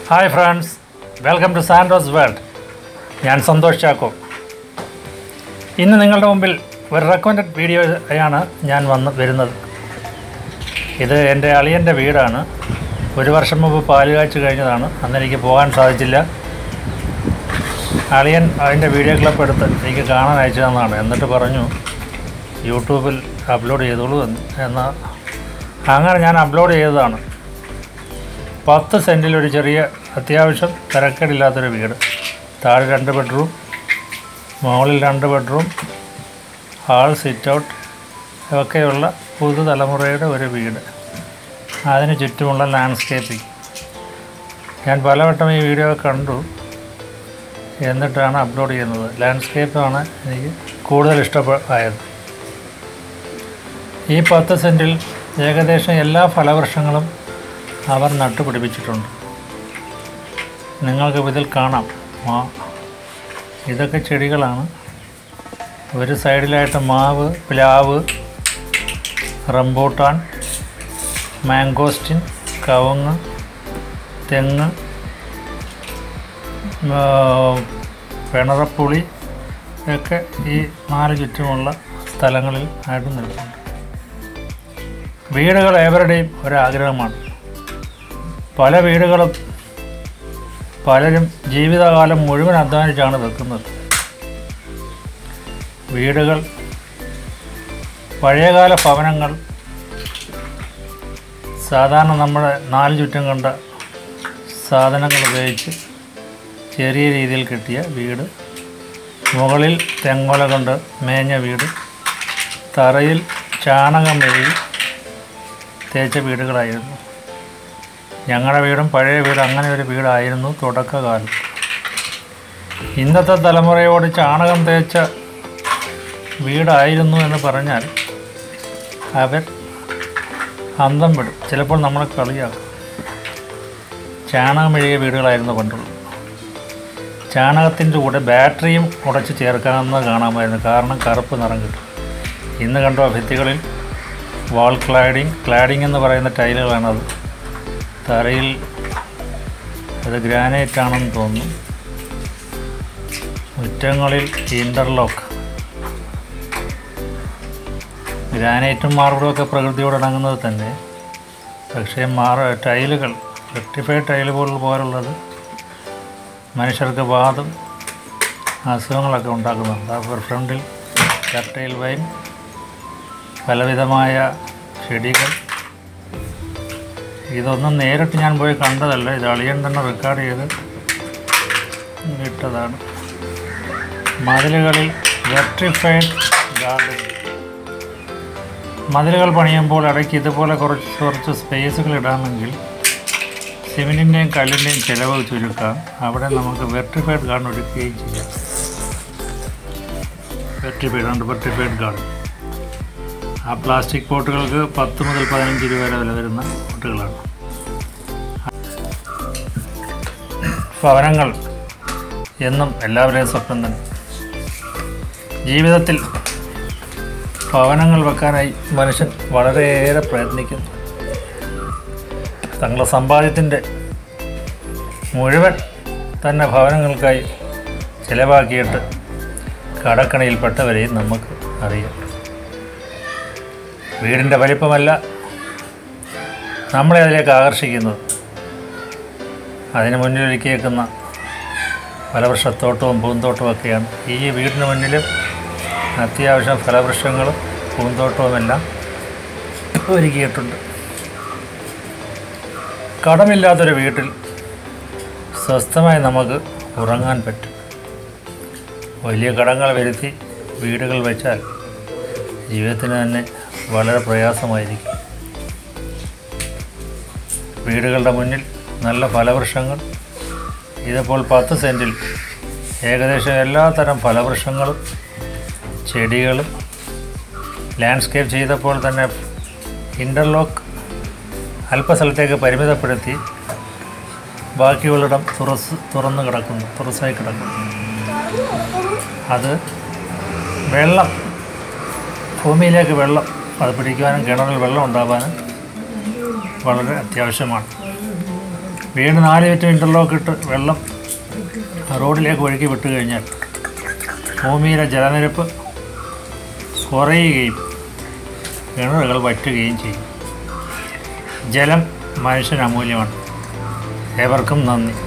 hi friends welcome to Sandos world ഞാൻ സന്തോഷ് ചാക്കോ ഇന്ന് നിങ്ങളുടെ മുമ്പിൽ ഒരു റെക്കമെൻഡഡ് വീഡിയോ ആണ് ഞാൻ വന്ന് വരുന്നത് ഇത് എൻ്റെ അളിയൻ്റെ വീടാണ് ഒരു വർഷം മുമ്പ് പാല് കാഴ്ച കഴിഞ്ഞതാണ് അന്ന് എനിക്ക് പോകാൻ സാധിച്ചില്ല അളിയൻ അതിൻ്റെ വീഡിയോ ക്ലിപ്പ് എടുത്ത് എനിക്ക് കാണാൻ അയച്ചു തന്നതാണ് എന്നിട്ട് പറഞ്ഞു യൂട്യൂബിൽ അപ്ലോഡ് ചെയ്തോളൂ എന്ന് എന്ന അങ്ങനെ ഞാൻ അപ്ലോഡ് ചെയ്തതാണ് പത്ത് സെൻറ്റിൽ ഒരു ചെറിയ അത്യാവശ്യം തിരക്കേടില്ലാത്തൊരു വീട് താഴെ രണ്ട് ബെഡ്റൂം മുകളിൽ രണ്ട് ബെഡ്റൂം ഹാൾ സിറ്റ് ഔട്ട് ഒക്കെയുള്ള പുതുതലമുറയുടെ ഒരു വീട് അതിന് ചുറ്റുമുള്ള ലാൻഡ്സ്കേപ്പിംഗ് ഞാൻ പലവട്ടം ഈ വീഡിയോ കണ്ടു എന്നിട്ടാണ് അപ്ലോഡ് ചെയ്യുന്നത് ലാൻഡ്സ്കേപ്പാണ് എനിക്ക് കൂടുതൽ ഇഷ്ടമായത് ഈ പത്ത് സെൻറ്റിൽ ഏകദേശം എല്ലാ ഫലവൃക്ഷങ്ങളും അവർ നട്ടുപിടിപ്പിച്ചിട്ടുണ്ട് നിങ്ങൾക്ക് ഇതിൽ കാണാം മാ ഇതൊക്കെ ചെടികളാണ് ഒരു സൈഡിലായിട്ട് മാവ് പ്ലാവ് റംബൂട്ടാൻ മാംഗോസ്റ്റിൻ കവുങ്ങ് തെങ്ങ് ആ, പിണറപ്പുളി ഒക്കെ ഈ നാല് ചുറ്റുമുള്ള സ്ഥലങ്ങളിൽ ആയിട്ട് നിൽക്കുന്നുണ്ട് വീടുകൾ ഏവരുടെയും ഒരാഗ്രഹമാണ് പല വീടുകളും പലരും ജീവിതകാലം മുഴുവൻ അധ്വാനിച്ചാണ് വെക്കുന്നത് വീടുകൾ പഴയകാല ഭവനങ്ങൾ സാധാരണ നമ്മുടെ നാല് ചുറ്റും കണ്ട സാധനങ്ങൾ ഉപയോഗിച്ച് ചെറിയ രീതിയിൽ കിട്ടിയ വീട് മുകളിൽ തെങ്ങോല കൊണ്ട് മേഞ്ഞ വീട് തറയിൽ ചാണകം മെഴുകി തേച്ച വീടുകളായിരുന്നു ഞങ്ങളുടെ വീടും പഴയ വീട് അങ്ങനെ ഒരു വീടായിരുന്നു തുടക്കകാലം ഇന്നത്തെ തലമുറയോട് ചാണകം തേച്ച വീടായിരുന്നു എന്ന് പറഞ്ഞാൽ അവർ അന്തം വിടും ചിലപ്പോൾ നമ്മളെ കളിയാക്കും ചാണകം മെഴുകിയ വീടുകളായിരുന്നു പണ്ടുള്ളത് ചാണകത്തിൻ്റെ കൂടെ ബാറ്ററിയും ഉടച്ച് ചേർക്കാമെന്ന് കാണാമായിരുന്നു കാരണം കറുപ്പ് നിറം കിട്ടും ഇന്ന് കണ്ടോ ഭിത്തികളിൽ വാൾ ക്ലാഡിങ് ക്ലാഡിങ് എന്ന് പറയുന്ന ടൈലുകളാണത് തറയിൽ അത് ഗ്രാനൈറ്റ് ആണെന്ന് തോന്നുന്നു മുറ്റങ്ങളിൽ ഇൻ്റർലോക്ക് ഗ്രാനൈറ്റും മാർബിളും ഒക്കെ പ്രകൃതിയോട് ഇണങ്ങുന്നത് തന്നെ പക്ഷേ മാർ ടൈലുകൾ റെക്ടിഫൈഡ് ടൈല് പോലുള്ള പോലുള്ളത് മനുഷ്യർക്ക് വാദം അസുഖങ്ങളൊക്കെ ഉണ്ടാക്കുന്നുണ്ട് അപ്പോൾ ഫ്രണ്ടിൽ കട്ടയിൽ വൈൻ പലവിധമായ ചെടികൾ ഇതൊന്നും നേരിട്ട് ഞാൻ പോയി കണ്ടതല്ല ഇത് അളിയൻ തന്നെ റെക്കോർഡ് ചെയ്ത് ഇട്ടതാണ് മതിലുകളിൽ വെട്രിഫൈഡ് ഗാർഡൻ മതിലുകൾ പണിയുമ്പോൾ ഇടയ്ക്ക് ഇതുപോലെ കുറച്ച് കുറച്ച് സ്പേസുകൾ ഇടാമെങ്കിൽ സിമെൻറ്റിൻ്റെയും കല്ലിൻ്റെയും ചിലവ് ചുരുക്കാം അവിടെ നമുക്ക് വെട്രിഫൈഡ് ഗാർഡൻ ഒരുക്കുകയും ചെയ്യാം വെട്രിഫൈഡ് ഉണ്ട് വെട്രിഫൈഡ് ഗാർഡൻ ആ പ്ലാസ്റ്റിക് പോട്ടുകൾക്ക് പത്ത് മുതൽ പതിനഞ്ച് രൂപ വരെ വില വരുന്ന പോട്ടുകളാണ് ഭവനങ്ങൾ എന്നും എല്ലാവരുടെയും സ്വപ്നം തന്നെ ജീവിതത്തിൽ ഭവനങ്ങൾ വെക്കാനായി മനുഷ്യൻ വളരെയേറെ പ്രയത്നിക്കുന്നു തങ്ങളുടെ സമ്പാദ്യത്തിൻ്റെ മുഴുവൻ തന്നെ ഭവനങ്ങൾക്കായി ചിലവാക്കിയിട്ട് കടക്കണിയിൽപ്പെട്ടവരെയും നമുക്ക് അറിയാം വീടിൻ്റെ വലിപ്പമല്ല നമ്മളെ അതിലേക്ക് ആകർഷിക്കുന്നത് അതിന് മുന്നിൽ ഒരുക്കിയേക്കുന്ന ഫലവൃക്ഷത്തോട്ടവും പൂന്തോട്ടവും ഒക്കെയാണ് ഈ വീടിന് മുന്നിലും അത്യാവശ്യം ഫലവൃക്ഷങ്ങളും പൂന്തോട്ടവുമെല്ലാം ഒരുക്കിയിട്ടുണ്ട് കടമില്ലാത്തൊരു വീട്ടിൽ സ്വസ്ഥമായി നമുക്ക് ഉറങ്ങാൻ പറ്റും വലിയ കടങ്ങൾ വരുത്തി വീടുകൾ വെച്ചാൽ ജീവിതത്തിന് തന്നെ വളരെ പ്രയാസമായിരിക്കും വീടുകളുടെ മുന്നിൽ നല്ല ഫലവൃക്ഷങ്ങൾ ഇതിപ്പോൾ പത്ത് സെൻറ്റിൽ ഏകദേശം എല്ലാത്തരം ഫലവൃക്ഷങ്ങളും ചെടികളും ലാൻഡ്സ്കേപ്പ് ചെയ്തപ്പോൾ തന്നെ ഇൻ്റർലോക്ക് അല്പസ്ഥലത്തേക്ക് പരിമിതപ്പെടുത്തി ബാക്കിയുള്ളിടം തുറസ് തുറന്ന് കിടക്കുന്നു തുറസായി കിടക്കുന്നു അത് വെള്ളം ഭൂമിയിലേക്ക് വെള്ളം അത് പിടിക്കുവാനും കിണറിൽ വെള്ളം ഉണ്ടാവാനും വളരെ അത്യാവശ്യമാണ് വീണ്ടും നാല് മിനിറ്റ് ഇൻ്റർലോക്ക് ഇട്ട് വെള്ളം റോഡിലേക്ക് ഒഴുക്കി വിട്ട് കഴിഞ്ഞാൽ ഭൂമിയിലെ ജലനിരപ്പ് കുറയുകയും കിണറുകൾ വറ്റുകയും ചെയ്യും ജലം മനുഷ്യന് അമൂല്യമാണ് ഏവർക്കും നന്ദി